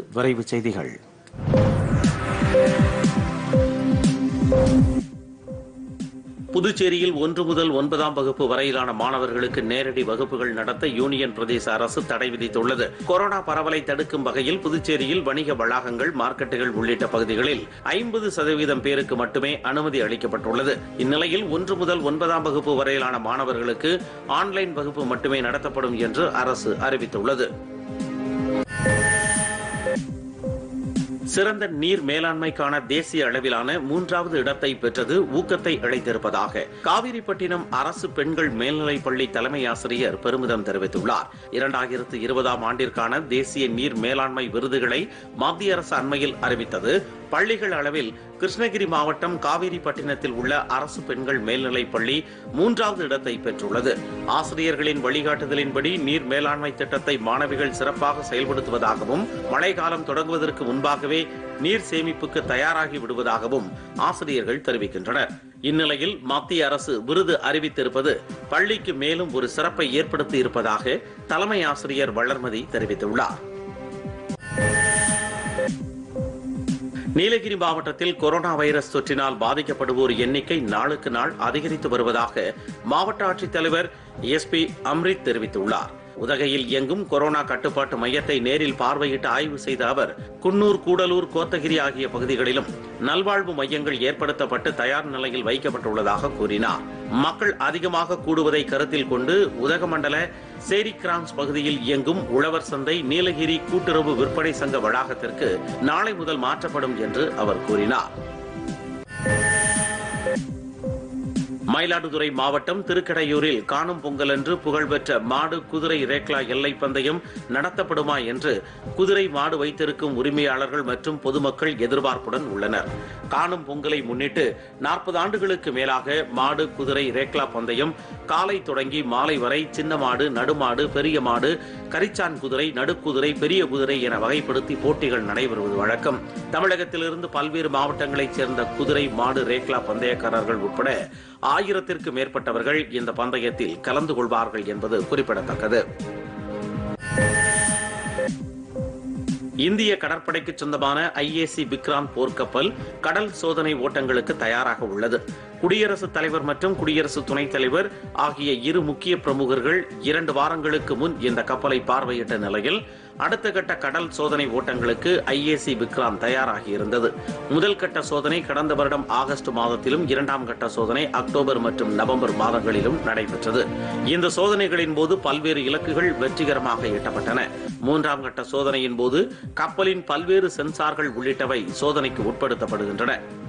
விரைவுச் செய்திகள் புதுச்சேரியில் ஒன்று முதல் ஒன்பதாம் வகுப்பு வரையிலான மாணவர்களுக்கு நேரடி வகுப்புகள் நடத்த யூனியன் பிரதேச அரசு தடை விதித்துள்ளது கொரோனா பரவலை தடுக்கும் வகையில் புதுச்சேரியில் வணிக வளாகங்கள் மார்க்கெட்டுகள் உள்ளிட்ட பகுதிகளில் ஐம்பது சதவீதம் பேருக்கு மட்டுமே அனுமதி அளிக்கப்பட்டுள்ளது இந்நிலையில் ஒன்று முதல் ஒன்பதாம் வகுப்பு வரையிலான மாணவர்களுக்கு ஆன்லைன் வகுப்பு மட்டுமே நடத்தப்படும் என்று அரசு அறிவித்துள்ளது சிறந்த நீர் மேலாண்மைக்கான தேசிய அளவிலான மூன்றாவது இடத்தை பெற்றது ஊக்கத்தை அளித்திருப்பதாக காவிரிப்பட்டினம் அரசு பெண்கள் மேல்நிலைப் பள்ளி தலைமை ஆசிரியர் பெருமிதம் தெரிவித்துள்ளார் இரண்டாயிரத்து இருபதாம் ஆண்டிற்கான தேசிய நீர் மேலாண்மை விருதுகளை மத்திய அரசு அண்மையில் அறிவித்தது பள்ளிகள் அளவில் கிருஷ்ணகிரி மாவட்டம் காவிரிப்பட்டினத்தில் உள்ள அரசு பெண்கள் மேல்நிலைப் பள்ளி மூன்றாவது இடத்தை பெற்றுள்ளது ஆசிரியர்களின் வழிகாட்டுதலின்படி நீர் மேலாண்மை திட்டத்தை மாணவிகள் சிறப்பாக செயல்படுத்துவதாகவும் மழைக்காலம் தொடங்குவதற்கு முன்பாகவே நீர் சேமிப்புக்கு தயாராகி விடுவதாகவும் ஆசிரியர்கள் தெரிவிக்கின்றனர் இந்நிலையில் மத்திய அரசு விருது அறிவித்திருப்பது பள்ளிக்கு மேலும் ஒரு சிறப்பை ஏற்படுத்தி இருப்பதாக தலைமை ஆசிரியர் வளர்மதி தெரிவித்துள்ளார் நீலகிரி மாவட்டத்தில் கொரோனா வைரஸ் தொற்றினால் பாதிக்கப்படுவோர் எண்ணிக்கை நாளுக்கு நாள் அதிகரித்து வருவதாக மாவட்ட ஆட்சித்தலைவர் எஸ்பி அம்ரித் தெரிவித்துள்ளார் உதகையில் இயங்கும் கொரோனா கட்டுப்பாட்டு மையத்தை நேரில் பார்வையிட்டு ஆய்வு செய்த அவர் குன்னூர் கூடலூர் கோத்தகிரி ஆகிய பகுதிகளிலும் நல்வாழ்வு மையங்கள் ஏற்படுத்தப்பட்டு தயார் நிலையில் வைக்கப்பட்டுள்ளதாக கூறினார் மக்கள் அதிகமாக கூடுவதை கருத்தில் கொண்டு உதகமண்டல சேரி கிராம்ஸ் பகுதியில் இயங்கும் உழவர் சந்தை நீலகிரி கூட்டுறவு விற்பனை சங்க வளாகத்திற்கு நாளை முதல் மாற்றப்படும் என்று அவர் கூறினார் மயிலாடுதுறை மாவட்டம் திருக்கடையூரில் காணும் பொங்கலன்று புகழ்பெற்ற மாடு குதிரை ரேக்லா எல்லை பந்தயம் நடத்தப்படுமா என்று குதிரை மாடு வைத்திருக்கும் உரிமையாளர்கள் மற்றும் பொதுமக்கள் எதிர்பார்ப்புடன் உள்ளனர் காணும் பொங்கலை முன்னிட்டு நாற்பது ஆண்டுகளுக்கு மேலாக மாடு குதிரை ரேக்லா பந்தயம் காலை தொடங்கி மாலை வரை சின்ன மாடு நடுமாடு பெரிய மாடு கரிச்சான் குதிரை நடுக்குதிரை பெரிய குதிரை என வகைப்படுத்தி போட்டிகள் நடைபெறுவது வழக்கம் தமிழகத்திலிருந்து பல்வேறு மாவட்டங்களைச் சேர்ந்த குதிரை மாடு ரேக்லா பந்தயக்காரர்கள் உட்பட ஆயிரத்திற்கு மேற்பட்டவர்கள் இந்த பந்தயத்தில் கலந்து கொள்வார்கள் என்பது குறிப்பிடத்தக்கது இந்திய கடற்படைக்கு சொந்தமான ஐஏசி விக்ராந்த் போர்க்கப்பல் கடல் சோதனை ஓட்டங்களுக்கு தயாராக உள்ளது குடியரசுத் தலைவர் மற்றும் குடியரசு துணைத் தலைவர் ஆகிய இரு முக்கிய பிரமுகர்கள் இரண்டு வாரங்களுக்கு முன் இந்த கப்பலை பார்வையிட்ட நிலையில் அடுத்த கட்ட கடல் சோதனை ஓட்டங்களுக்கு ஐஏசி விக்ராந்த் தயாராகி இருந்தது முதல் கட்ட சோதனை கடந்த வருடம் ஆகஸ்ட் மாதத்திலும் இரண்டாம் கட்ட சோதனை அக்டோபர் மற்றும் நவம்பர் மாதங்களிலும் நடைபெற்றது இந்த சோதனைகளின் போது பல்வேறு இலக்குகள் வெற்றிகரமாக எட்டப்பட்டன மூன்றாம் கட்ட சோதனையின் போது கப்பலின் பல்வேறு சென்சார்கள் உள்ளிட்டவை சோதனைக்கு உட்படுத்தப்படுகின்றன